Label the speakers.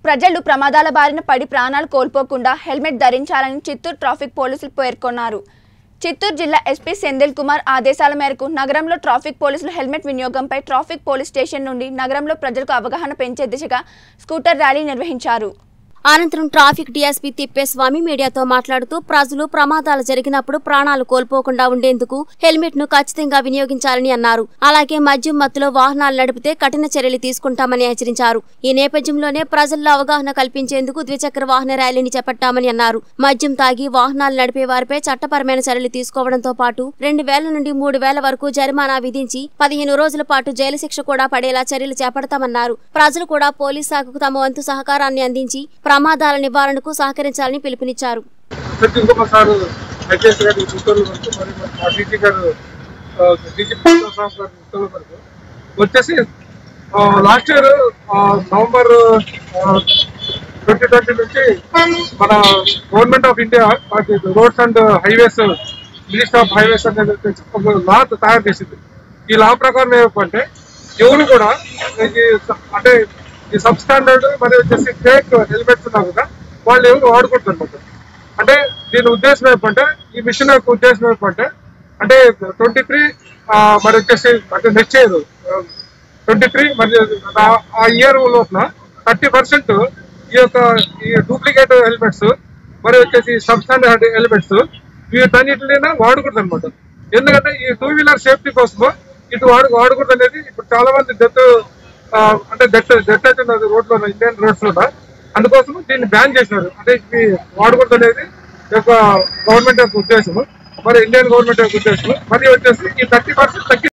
Speaker 1: ప్రజలు ప్రమాదాల బారిన పడి ప్రాణాలు కోల్పోకుండా హెల్మెట్ ధరించాలని చిత్తూరు ట్రాఫిక్ పోలీసులు పేర్కొన్నారు చిత్తూరు జిల్లా ఎస్పీ సెందిల్ కుమార్ ఆదేశాల మేరకు నగరంలో ట్రాఫిక్ పోలీసులు హెల్మెట్ వినియోగంపై ట్రాఫిక్ పోలీస్ స్టేషన్ నుండి నగరంలో ప్రజలకు అవగాహన పెంచే దిశగా స్కూటర్ ర్యాలీ నిర్వహించారు
Speaker 2: అనంతరం ట్రాఫిక్ డీఎస్పీ తిప్పేస్వామి మీడియాతో మాట్లాడుతూ ప్రజలు ప్రమాదాలు జరిగినప్పుడు ప్రాణాలు కోల్పోకుండా ఉండేందుకు హెల్మెట్ ను ఖచ్చితంగా వినియోగించాలని అన్నారు అలాగే మద్యం మత్తులో వాహనాలు నడిపితే కఠిన చర్యలు తీసుకుంటామని హెచ్చరించారు ఈ నేపథ్యంలోనే ప్రజల్లో అవగాహన కల్పించేందుకు ద్విచక్ర వాహన ర్యాలీని చేపట్టామని అన్నారు మద్యం తాగి వాహనాలు నడిపే వారిపై చట్టపరమైన చర్యలు తీసుకోవడంతో పాటు రెండు వేల నుండి మూడు వేల వరకు జరిమానా విధించి పదిహేను రోజుల పాటు జైలు శిక్ష కూడా పడేలా చర్యలు చేపడతామన్నారు ప్రజలు కూడా పోలీస్ శాఖకు తమ వంతు సహకారాన్ని అందించి ప్రమాదాల నివారణకు సహకరించాలని పిలుపునిచ్చారు
Speaker 3: ప్రతి ఇంకొక సార్ ఐపీఎస్ గారు గుంటూరు వరకు మరి మా డీజీ గారు డీజీ గారు గుంటూరు వరకు వచ్చేసి last year November twenty twenty నుంచి మన government of India roads and highways minister of highways అనేది వచ్చేసి ఒక లా తయారు చేసింది ఈ లా ప్రకారం ఏమంటే ఎవరు కూడా ఈ స- అంటే ఈ సబ్ స్టాండర్డ్ మరి వచ్చేసి ఫేక్ హెల్మెట్స్ ఉన్నారు కదా వాళ్ళు ఎవరు వాడుకుంటారు అనమాట అంటే దీని ఉద్దేశం ఏంటంటే ఈ మిషన్ యొక్క ఉద్దేశం ఏంటంటే అంటే ట్వంటీ త్రీ మరి వచ్చేసి అంటే నెక్స్ట్ ఇయర్ ట్వంటీ త్రీ మరి ఆ- ఆ ఇయర్ లోపల థర్టీ పర్సెంట్ ఈ యొక్క ఈ డూప్లికేట్ హెల్మెట్స్ మరి వచ్చేసి సబ్ స్టాండర్డ్ హెల్మెట్స్ వీటన్నిటినైనా వాడకూడదు అనమాట ఎందుకంటే ఈ టూ వీలర్ సేఫ్టీ కోసం ఇటు వాడు వాడకూడదు అనేది ఇప్పుడు చాలా మంది డెత్ అంటే డెత్ డెత్ అవుతున్నది రోడ్లో ఇండియన్ రోడ్స్ లో అందుకోసం దీన్ని బ్యాన్ చేసినారు అంటే ఇది వాడకూడదు అనేది ఈ యొక్క గవర్నమెంట్ యొక్క ఉద్దేశం మరి ఇండియన్ గవర్నమెంట్ యొక్క ఉద్దేశం మరి వచ్చేసి ఈ థర్టీ పర్సెంట్ తగ్గి